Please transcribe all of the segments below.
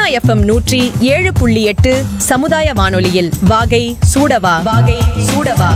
FM நூற்றி ஏழு புள்ளி எட்டு சமுதாய வானொலியில் வாகை சூடவா வாகை சூடவா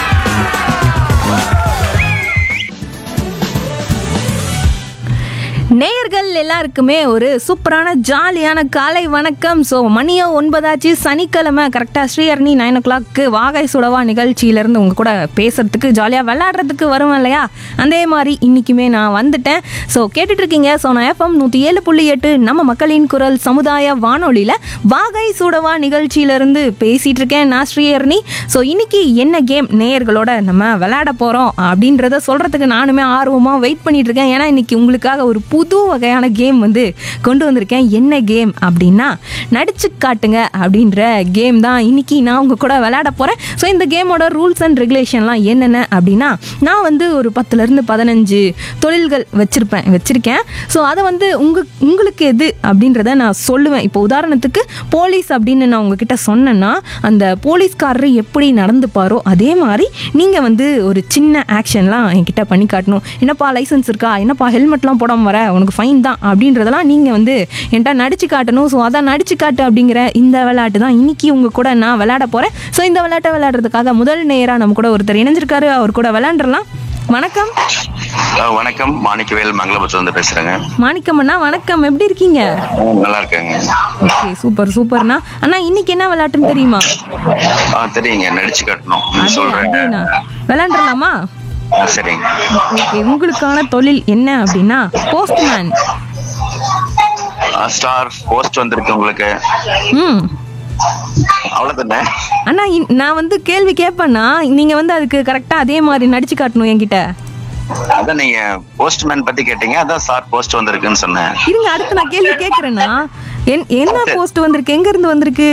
நேயர்கள் எல்லாருக்குமே ஒரு சூப்பரான ஜாலியான காலை வணக்கம் ஸோ மணியோ ஒன்பதாச்சு சனிக்கிழமை கரெக்டாக ஸ்ரீஹரணி நைன் ஓ கிளாக்கு வாகை சுடவா நிகழ்ச்சியிலேருந்து உங்கள் கூட பேசுறதுக்கு ஜாலியாக விளையாடுறதுக்கு வருவேன் இல்லையா அதே மாதிரி இன்றைக்குமே நான் வந்துட்டேன் ஸோ கேட்டுட்ருக்கீங்க ஸோ நான் எஃப்எம் நூற்றி ஏழு புள்ளி எட்டு நம்ம மக்களின் குரல் சமுதாய வானொலியில் வாகை சுடவா நிகழ்ச்சியிலேருந்து பேசிகிட்டு இருக்கேன் நான் ஸ்ரீஹரணி ஸோ இன்னைக்கு என்ன கேம் நேயர்களோட நம்ம விளையாட போகிறோம் அப்படின்றத சொல்கிறதுக்கு நானுமே ஆர்வமாக வெயிட் பண்ணிட்டு இருக்கேன் ஏன்னா இன்னைக்கு உங்களுக்காக ஒரு புது வகையான கேம் வந்து கொண்டு வந்திருக்கேன் என்ன கேம் அப்படின்னா நடிச்சு காட்டுங்க அப்படின்ற கேம் தான் இன்னைக்கு நான் உங்க கூட விளையாட போகிறேன் ஸோ இந்த கேமோட ரூல்ஸ் அண்ட் ரெகுலேஷன்லாம் என்னென்ன அப்படின்னா நான் வந்து ஒரு பத்துலேருந்து பதினஞ்சு தொழில்கள் வச்சுருப்பேன் வச்சுருக்கேன் ஸோ அதை வந்து உங்க உங்களுக்கு எது அப்படின்றத நான் சொல்லுவேன் இப்போ உதாரணத்துக்கு போலீஸ் அப்படின்னு நான் உங்ககிட்ட சொன்னேன்னா அந்த போலீஸ்காரர் எப்படி நடந்துப்பாரோ அதே மாதிரி நீங்கள் வந்து ஒரு சின்ன ஆக்ஷன்லாம் என்கிட்ட பண்ணி காட்டணும் என்னப்பா லைசன்ஸ் இருக்கா என்னப்பா ஹெல்மெட்லாம் போடாமல் வர உனக்கு ஃபைன் தான் அப்படின்றதெல்லாம் நீங்கள் வந்து என்கிட்ட நடிச்சு காட்டணும் ஸோ அதான் நடிச்சு காட்டு அப்படிங்கிற இந்த விளையாட்டு தான் இன்னைக்கு உங்க கூட நான் விளையாட போகிறேன் ஸோ இந்த விளையாட்டை விளையாடுறதுக்காக முதல் நேராக நம்ம கூட ஒருத்தர் இணைஞ்சிருக்காரு அவர் கூட விளையாண்டுறலாம் வணக்கம் ஹலோ வணக்கம் மாணிக்கவேல் மங்களபுரத்துல இருந்து பேசுறேங்க மாணிக்கம்மண்ணா வணக்கம் எப்படி இருக்கீங்க நல்லா இருக்கேங்க ஓகே சூப்பர் சூப்பர்ண்ணா அண்ணா இன்னைக்கு என்ன விளையாட்டுன்னு தெரியுமா ஆ தெரியுங்க நடிச்சு காட்டணும் நீங்க அதே சொல்றேங்க அதேண்ணா விளையாண்டுறலாமா ஆ, சரிங்க ஓகே உங்களுக்கான தொழில் என்ன அப்படின்னா போஸ்ட்மேன் ஸ்டார் போஸ்ட் வந்திருக்கு உங்களுக்கு ம் அவ்வளவுதானே அண்ணா இன்- நான் வந்து கேள்வி கேட்பேன்னா நீங்க வந்து அதுக்கு கரெக்டா அதே மாதிரி நடிச்சு காட்டணும் என்கிட்ட அதான் நீங்க போஸ்ட்மேன் பத்தி கேட்டீங்க அதான் சார் போஸ்ட் வந்திருக்குன்னு சொன்னேன் இருங்க அடுத்து நான் கேள்வி கேட்கறேன்னா என்- என்ன போஸ்ட் வந்திருக்கு எங்க இருந்து வந்திருக்கு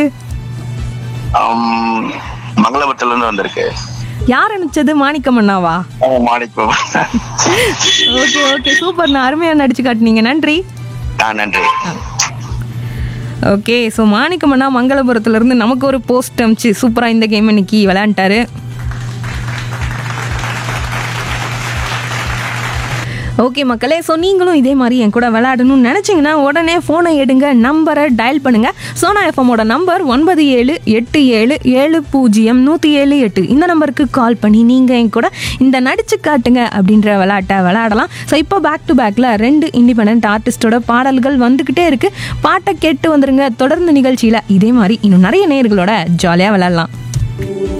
ஆம், மங்களபுரத்துல இருந்து வந்திருக்கு யார் அனுப்பிச்சது மாணிக்கம் அண்ணாவா ஆ, மாணிக்கம் ஓகே ஓகே சூப்பர் நான் அருமையா நடிச்சு காட்டுனீங்க நன்றி ஆ நன்றி ஓகே ஸோ மாணிக்கம் அண்ணா மங்களபுரத்துல இருந்து நமக்கு ஒரு போஸ்ட் அனுப்பிச்சு சூப்பரா இந்த கேம் இன்னைக்கு விளையாண்டாரு ஓகே மக்களே ஸோ நீங்களும் இதே மாதிரி என் கூட விளையாடணும்னு நினச்சிங்கன்னா உடனே ஃபோனை எடுங்க நம்பரை டயல் பண்ணுங்க சோனா எஃப்எம்மோட நம்பர் ஒன்பது ஏழு எட்டு ஏழு ஏழு பூஜ்ஜியம் நூற்றி ஏழு எட்டு இந்த நம்பருக்கு கால் பண்ணி நீங்கள் என் கூட இந்த நடிச்சு காட்டுங்க அப்படின்ற விளையாட்டை விளையாடலாம் ஸோ இப்போ பேக் டு பேக்கில் ரெண்டு இண்டிபெண்ட் ஆர்டிஸ்டோட பாடல்கள் வந்துக்கிட்டே இருக்கு பாட்டை கேட்டு வந்துருங்க தொடர்ந்து நிகழ்ச்சியில் இதே மாதிரி இன்னும் நிறைய நேயர்களோட ஜாலியாக விளையாடலாம்